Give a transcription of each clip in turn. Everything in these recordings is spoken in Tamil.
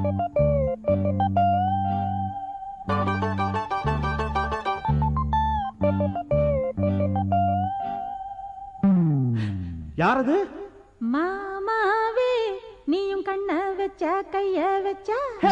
யாரது மாமாவே நீயும் கண்ண வச்ச கைய வச்ச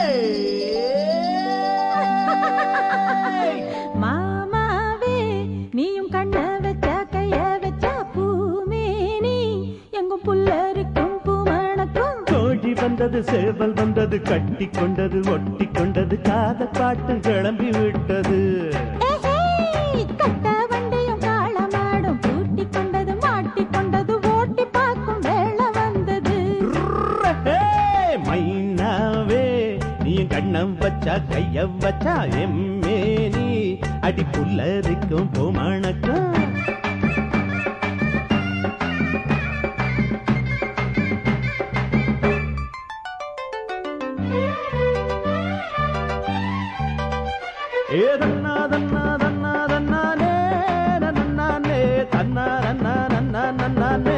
மாமாவே நீயும் கண்ண வச்ச கைய வச்ச பூமேனி எங்கும் புல்லருக்கும் பூமணக்கும் கோழி வந்தது சேவல் வந்தது கட்டி கொண்டது ஒட்டி கொண்டது காதல் பாட்டு கிளம்பி விட்டது ஏஹே, கட்ட வண்டியும் காளமாடும் பூட்டி கொண்டது மாட்டி கொண்டது ஓட்டி பார்க்கும் வேளை வந்தது ஹே, மைனாவே நீ கண்ணம் வச்சா கைய வச்சா எம்மே நீ அடி புல்லரிக்கும் பூமணக்கம் ஏ தன்னா தன்னா தன்னா தன்னானே நன்னானே தன்னா நன்னா நன்னா நன்னானே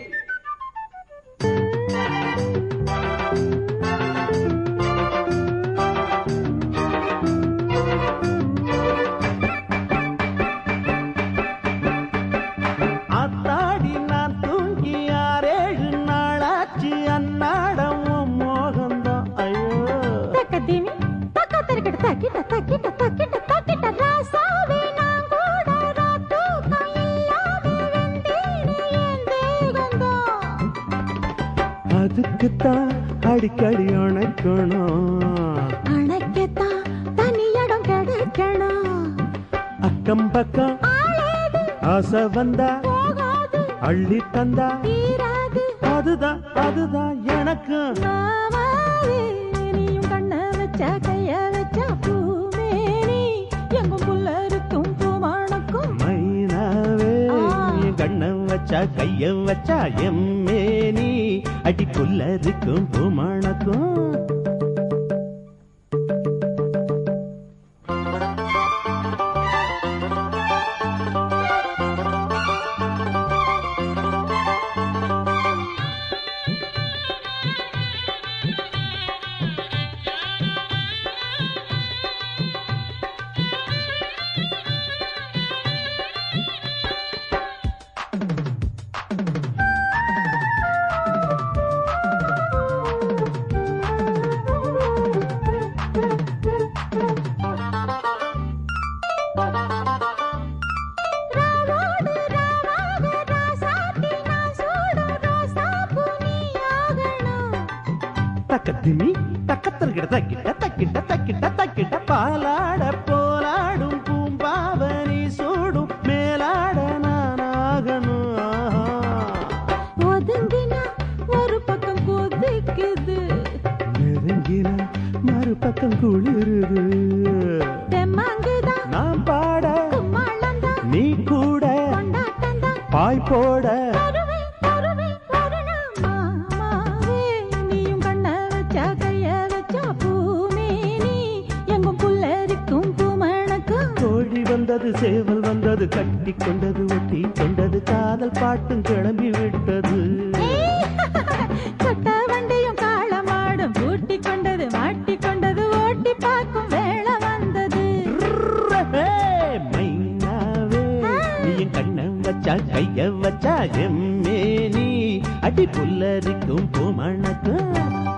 ஆத்தாடி நான் தூங்கி ஆறேழு நாளாச்சு அன்னாடம் உன் மோகம்தான் ஐயோ தக்கதிமி, தக்க தரிக்கிட்ட, தக்கிட்ட, தக்கிட்ட, தக்கிட்ட, தக்கிட்ட, ராசாவே நான் கூட ராத்தூக்கம் இல்லாம வெந்தேனே என் தேகம்தான். அதுக்குத்தான் அடிக்கடி அணைக்கணும் அணைக்கத்தான் தனி இடம் கிடைக்கணும். அக்கம் பக்கம் ஆளேது ஆசை வந்தா போகாது, அள்ளி தந்தா தீராது. அதுதான் அதுதான் எனக்கு மாமாவே, நீயும் கண்ண வச்ச, கைய வச்ச பூமேனி, எங்கும் புல்லருக்கும் பூமணக்கும். மைனாவே ஆ. என் கண்ணம் வச்சா கைய வச்சா எம்மே நீ அடி புல்லரிக்கும் பூமணக்கும் ராவோடு ராவாக ராசாத்தி நான் சூடும் ரோசாப்பூ நீயாகணும். தக்கத்திமி தக்கத்தல்கிட்ட தக்கிட்ட தக்கிட்ட தக்கிட்ட தக்கிட்ட பாலாட போலாடும் பூம்பாவனி சூடும் மேலாட நானாகணும் ஆஹா. ஒதுங்கினா ஒரு பக்கம் கொதிக்குது நெருங்கின மறுபக்கம் குளிருது தெம்மாங்குதான் நான் பாட கும்மாளம்தான் நீ கூட கொண்டாட்டம்தான் பாய் போட வருவே வருவே வருணம் மாமாவே நீயும் கண்ண வச்சா கைய வச்சா பூமேனி எங்கும் புல்லரிக்கும் பூமணக்கும் கோழி வந்தது சேவல் வந்தது கட்டி கொண்டது ஒட்டி கொண்டது காதல் பாட்டும் கிளம்பி விட்டது கொட்ட வண்டியும் காளமாடும் பூட்டி கொண்டது மாட்டி கொண்டது ஓட்டி பார்க்கும் வேளை வந்தது ஹே, மைனாவே நீ என் கண்ணம் வச்சா கைய வச்சா எம்மே நீ அடி புல்லரிக்கும் பூமணக்கம்